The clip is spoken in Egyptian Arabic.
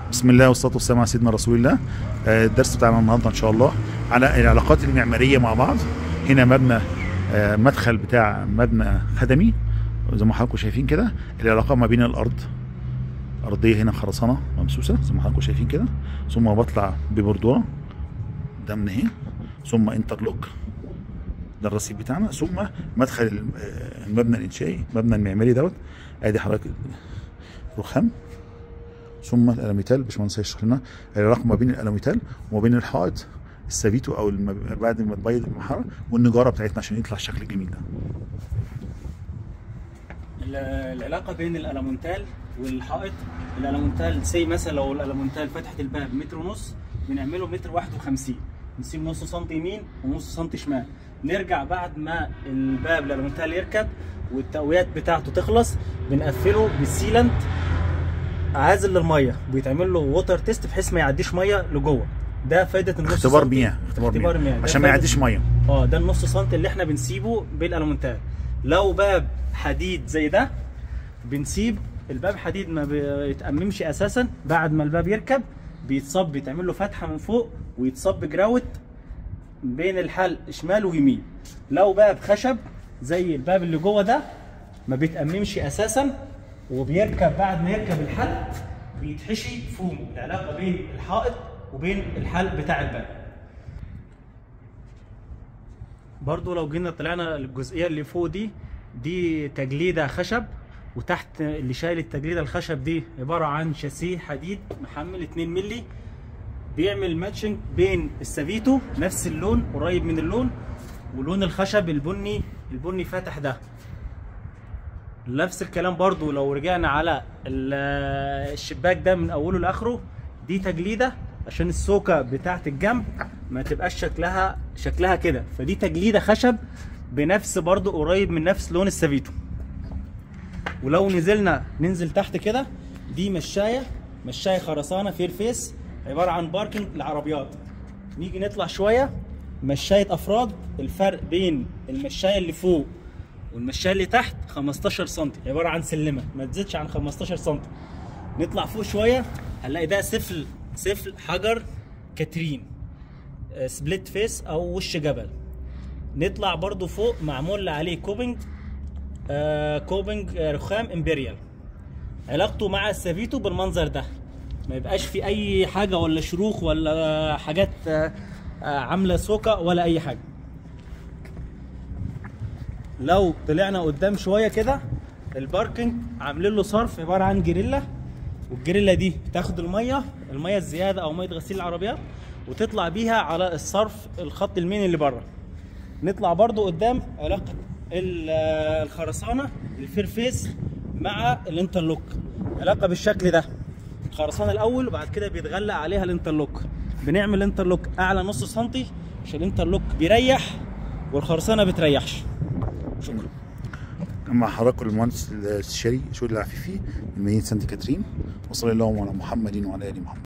بسم الله والصلاه والسلام على سيدنا رسول الله آه، الدرس بتاعنا النهارده ان شاء الله على العلاقات المعماريه مع بعض هنا مبنى آه، مدخل بتاع مبنى خدمي زي ما حضراتكم شايفين كده العلاقه ما بين الارض ارضيه هنا خرسانه ممسوسه زي ما حضراتكم شايفين كده ثم بطلع ببردوره ده من اهي ثم انترلوك ده الرصيف بتاعنا ثم مدخل الم- آه، المبنى الانشائي المبنى المعماري دوت ادي حضرتك رخام ثم الالوميتال باشمهندس هيشرح لنا العلاقه ما بين الالوميتال وما بين الحائط السبيتو او الم... بعد ما تبيض المحاره والنجاره بتاعتنا عشان يطلع الشكل الجميل ده ال- العلاقه بين الالمونتال والحائط الالمونتال سي مثلا لو الالمونتال فتحت الباب متر ونص بنعمله متر 51 نسيب نص سنتي يمين ونص سنتي شمال نرجع بعد ما الباب الالمونتال يركب والتقويات بتاعته تخلص بنقفله بالسيلنت عازل للميه بيتعمل له ووتر تيست بحيث ما يعديش ميه لجوه ده فايده النص اختبار سنتي. مياه اختبار, اختبار مياه مياه ده عشان ما فايدة- يعديش ميه اه ده النص سنتي اللي احنا بنسيبه بالالومنتال لو باب حديد زي ده بنسيب الباب حديد ما بيتأممش اساسا بعد ما الباب يركب بيتصب بيتعمل له فتحه من فوق ويتصب جراوت بين الحلق شمال ويمين لو باب خشب زي الباب اللي جوه ده ما بيتأممش اساسا وبيركب بعد ما يركب الحلق بيتحشي فوم العلاقه بين الحائط وبين الحلق بتاع الباب برضو لو جينا طلعنا الجزئيه اللي فوق دي دي تجليده خشب وتحت اللي شايل التجليده الخشب دي عباره عن شاسيه حديد محمل 2 مللي بيعمل ماتشنج بين السافيتو نفس اللون قريب من اللون ولون الخشب البني البني فاتح ده نفس الكلام برضو لو رجعنا على ال- الشباك ده من اوله لاخره دي تجليده عشان السوكه بتاعت الجنب ما تبقاش شكلها شكلها كده فدي تجليده خشب بنفس برضو قريب من نفس لون السافيتو ولو نزلنا ننزل تحت كده دي مشايه مشايه خرسانه فير فيس عباره عن باركنج للعربيات نيجي نطلع شويه مشايه افراد الفرق بين المشايه اللي فوق والمشايه اللي تحت 15 سم عباره عن سلمه ما تزيدش عن 15 سم نطلع فوق شويه هنلاقي ده سفل سفل حجر كاترين آه، سبليت فيس او وش جبل نطلع برضو فوق معمول عليه كوبنج آه كوبنج آه، رخام امبريال علاقته مع السافيتو بالمنظر ده ما يبقاش في اي حاجه ولا شروخ ولا حاجات آه، آه، عامله سوكه ولا اي حاجه لو طلعنا قدام شويه كده الباركنج عاملين له صرف عباره عن جريلا والجريلا دي تاخد الميه الميه الزياده او ميه غسيل العربيات وتطلع بيها على الصرف الخط المين اللي بره نطلع برضو قدام علاقه ال- آه، الخرسانه الفير فيس مع الانترلوك علاقه بالشكل ده الخرسانه الاول وبعد كده بيتغلق عليها الانترلوك بنعمل انترلوك اعلى نص سنتي عشان الانترلوك بيريح والخرسانه بتريحش شكرا مع حضراتكم المهندس الاستشاري شؤون العفيفي من مدينه سانت كاترين وصلى الله على محمد وعلى ال محمد